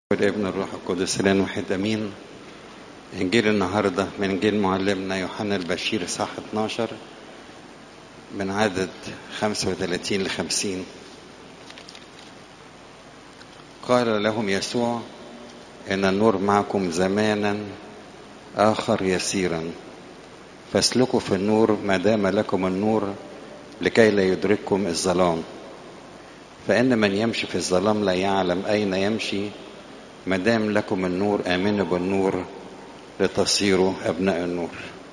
والابن الروح القدس الان واحد امين انجيل النهارده من انجيل معلمنا يوحنا البشير صح 12 من عدد 35 ل 50 قال لهم يسوع ان النور معكم زمانا اخر يسيرا فاسلكوا في النور ما دام لكم النور لكي لا يدرككم الظلام فان من يمشي في الظلام لا يعلم اين يمشي ما دام لكم النور آمنوا بالنور لتصيروا أبناء النور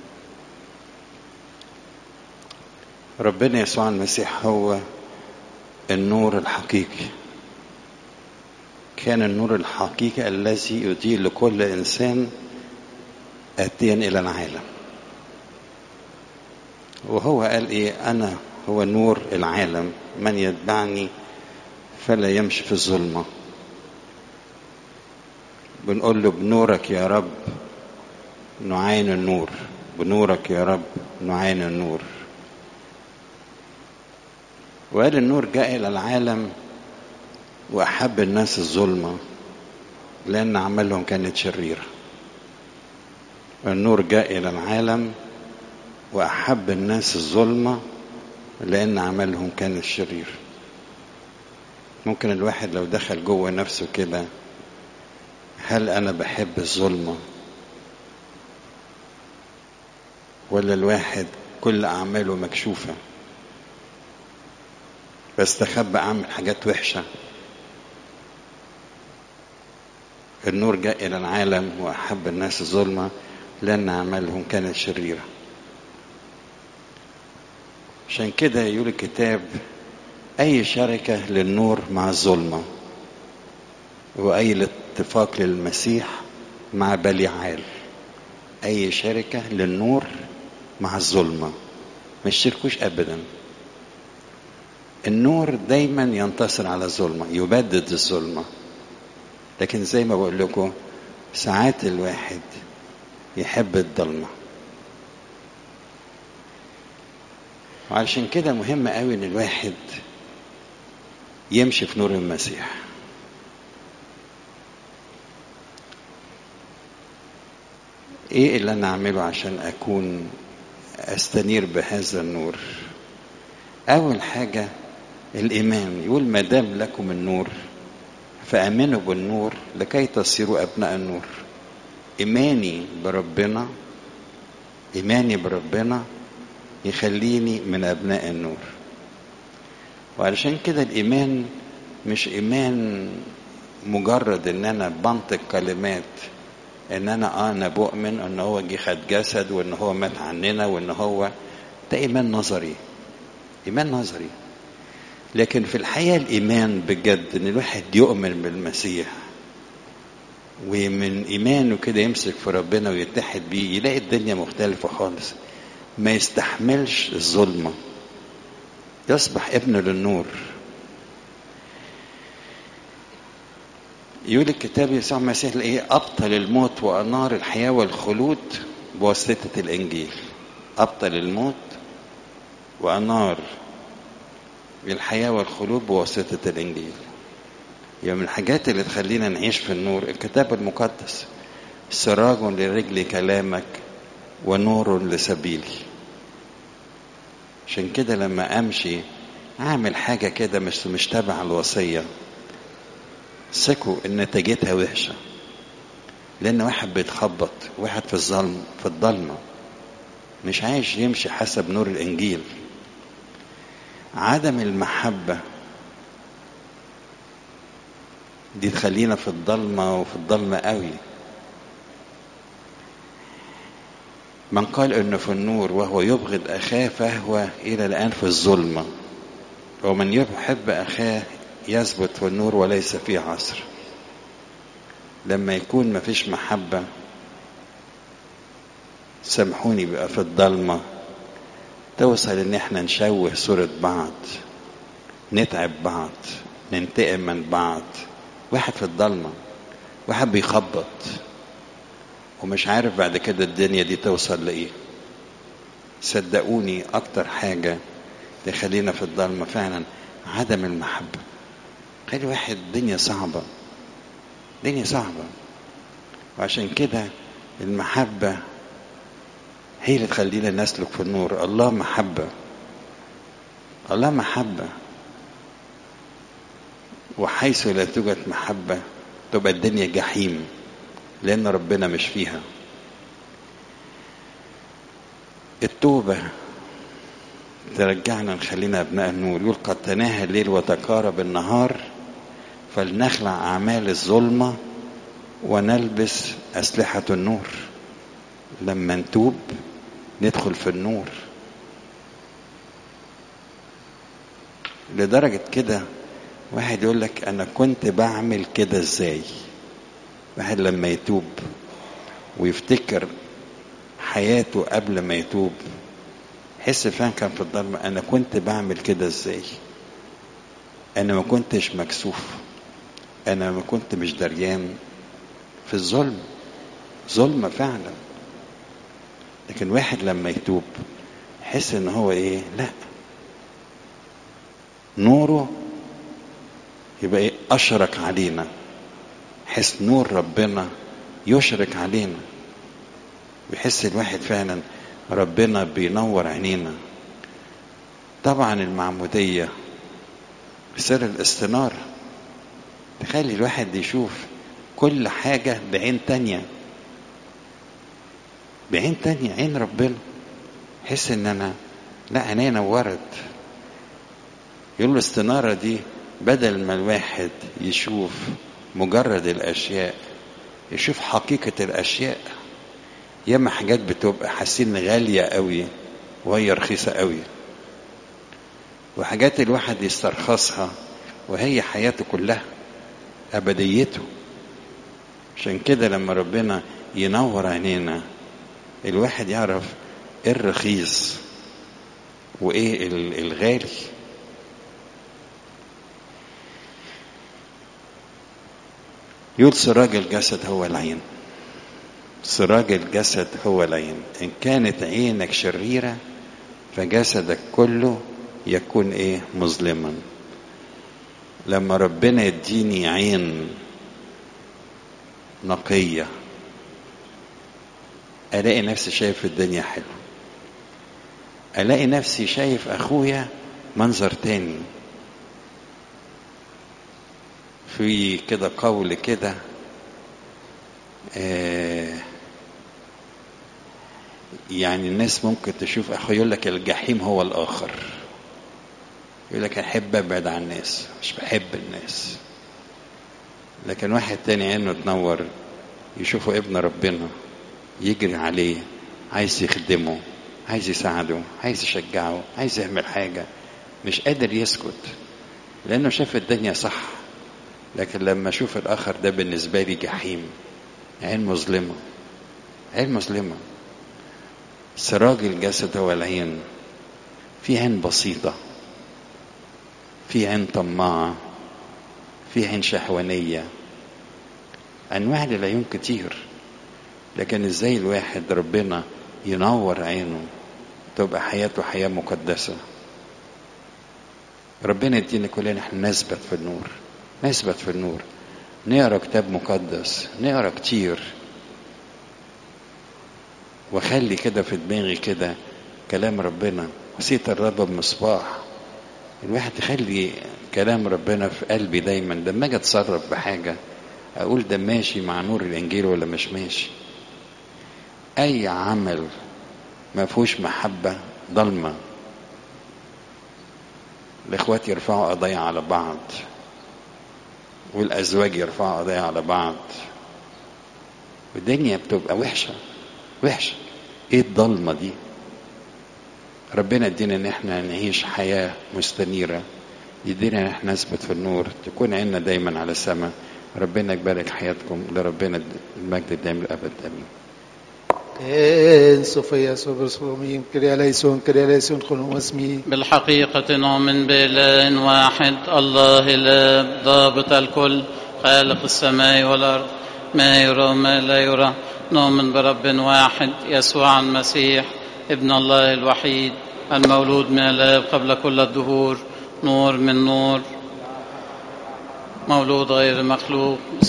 ربنا يسوع المسيح هو النور الحقيقي كان النور الحقيقي الذي يضيء لكل إنسان آتيا إلى العالم وهو قال إيه أنا هو نور العالم من يتبعني فلا يمشي في الظلمه بنقول له بنورك يا رب نعاين النور بنورك يا رب نعاين النور وقال النور جاء إلى العالم وأحب الناس الظلمة لأن أعمالهم كانت شريرة النور جاء إلى العالم وأحب الناس الظلمة لأن أعمالهم كانت شريرة ممكن الواحد لو دخل جوه نفسه كده هل أنا بحب الظلمة ولا الواحد كل أعماله مكشوفة بستخبى أعمل حاجات وحشة النور جاء إلى العالم وأحب الناس الظلمة لأن أعمالهم كانت شريرة عشان كده يقول الكتاب أي شركة للنور مع الظلمة وأي اتفاق للمسيح مع بليعال أي شركة للنور مع الظلمة ما يشتركوش أبدا النور دايما ينتصر على الظلمة يبدد الظلمة لكن زي ما بقول لكم ساعات الواحد يحب الضلمة وعشان كده مهم قوي ان الواحد يمشي في نور المسيح ايه اللي انا اعمله عشان اكون استنير بهذا النور اول حاجه الايمان يقول ما دام لكم النور فامنوا بالنور لكي تصيروا ابناء النور ايماني بربنا ايماني بربنا يخليني من ابناء النور وعلشان كده الايمان مش ايمان مجرد ان انا بنطق كلمات ان انا اه انا بؤمن ان هو جه خد جسد وان هو مات عننا وان هو ده ايمان نظري ايمان نظري لكن في الحقيقه الايمان بجد ان الواحد يؤمن بالمسيح ومن ايمانه كده يمسك في ربنا ويتحد بيه يلاقي الدنيا مختلفه خالص ما يستحملش الظلمه يصبح ابن للنور يقول الكتاب يسوع المسيح ايه ابطل الموت وانار الحياه والخلود بواسطه الانجيل ابطل الموت وانار الحياه والخلود بواسطه الانجيل يعني من الحاجات اللي تخلينا نعيش في النور الكتاب المقدس سراج لرجل كلامك ونور لسبيلي عشان كده لما امشي اعمل حاجه كده مش مش تبع الوصيه ثقوا ان نتيجتها وحشه لان واحد بيتخبط واحد في الظلم في الضلمه مش عايش يمشي حسب نور الانجيل عدم المحبه دي تخلينا في الضلمه وفي الضلمه قوي من قال انه في النور وهو يبغض اخاه فهو الى الان في الظلمه ومن يحب اخاه يثبت في النور وليس في عصر لما يكون مفيش محبة سامحوني بقى في الضلمة توصل ان احنا نشوه صورة بعض نتعب بعض ننتقم من بعض واحد في الضلمة واحد بيخبط ومش عارف بعد كده الدنيا دي توصل لإيه صدقوني أكتر حاجة تخلينا في الضلمة فعلا عدم المحبة خلي واحد الدنيا صعبة الدنيا صعبة وعشان كده المحبة هي اللي تخلينا نسلك في النور الله محبة الله محبة وحيث لا توجد محبة تبقى الدنيا جحيم لأن ربنا مش فيها التوبة ترجعنا نخلينا أبناء النور يقول قد تناهى الليل وتقارب النهار فلنخلع أعمال الظلمة ونلبس أسلحة النور لما نتوب ندخل في النور لدرجة كده واحد يقول لك أنا كنت بعمل كده إزاي واحد لما يتوب ويفتكر حياته قبل ما يتوب حس فعلا كان في الضلمة أنا كنت بعمل كده إزاي أنا ما كنتش مكسوف أنا ما كنت مش دريان في الظلم ظلم فعلا لكن واحد لما يتوب يحس ان هو ايه لا نوره يبقى ايه اشرك علينا حس نور ربنا يشرك علينا بيحس الواحد فعلا ربنا بينور عينينا طبعا المعمودية سر الاستنارة تخلي الواحد يشوف كل حاجة بعين تانية بعين تانية عين ربنا حس ان انا لا عينيا نورت يقول له الاستنارة دي بدل ما الواحد يشوف مجرد الاشياء يشوف حقيقة الاشياء ياما حاجات بتبقى حاسين غالية قوي وهي رخيصة قوي وحاجات الواحد يسترخصها وهي حياته كلها أبديته عشان كده لما ربنا ينور عينينا الواحد يعرف ايه الرخيص وايه الغالي يقول سراج الجسد هو العين سراج الجسد هو العين ان كانت عينك شريره فجسدك كله يكون ايه مظلما لما ربنا يديني عين نقيه الاقي نفسي شايف الدنيا حلو الاقي نفسي شايف اخويا منظر تاني في كده قول كده آه يعني الناس ممكن تشوف اخويا يقول لك الجحيم هو الاخر يقول لك احب ابعد عن الناس مش بحب الناس لكن واحد تاني عينه تنور يشوفه ابن ربنا يجري عليه عايز يخدمه عايز يساعده عايز يشجعه عايز يعمل حاجة مش قادر يسكت لأنه شاف الدنيا صح لكن لما أشوف الآخر ده بالنسبة لي جحيم عين مظلمة عين مظلمة سراج الجسد هو العين في عين بسيطة في عين طماعة في عين شهوانية أنواع للعيون كتير لكن ازاي الواحد ربنا ينور عينه تبقى حياته حياة مقدسة ربنا يدينا كلنا احنا نثبت في النور نثبت في النور نقرا كتاب مقدس نقرا كتير واخلي كده في دماغي كده كلام ربنا وصية الرب بمصباح الواحد يخلي كلام ربنا في قلبي دايما لما اجي اتصرف بحاجه اقول ده ماشي مع نور الانجيل ولا مش ماشي اي عمل ما فيهوش محبه ضلمه الاخوات يرفعوا قضايا على بعض والازواج يرفعوا قضايا على بعض والدنيا بتبقى وحشه وحشه ايه الضلمه دي ربنا يدينا ان احنا نعيش حياه مستنيره يدينا ان احنا نثبت في النور تكون عيننا دايما على السماء ربنا يبارك حياتكم لربنا المجد الدائم للابد امين إن صوفيا صبر صومين كريا ليسون كريا ليسون خلهم اسمي بالحقيقة نؤمن بإله واحد الله الآب ضابط الكل خالق السماء والأرض ما يرى وما لا يرى نؤمن برب واحد يسوع المسيح ابن الله الوحيد المولود من الآب قبل كل الدهور نور من نور مولود غير مخلوق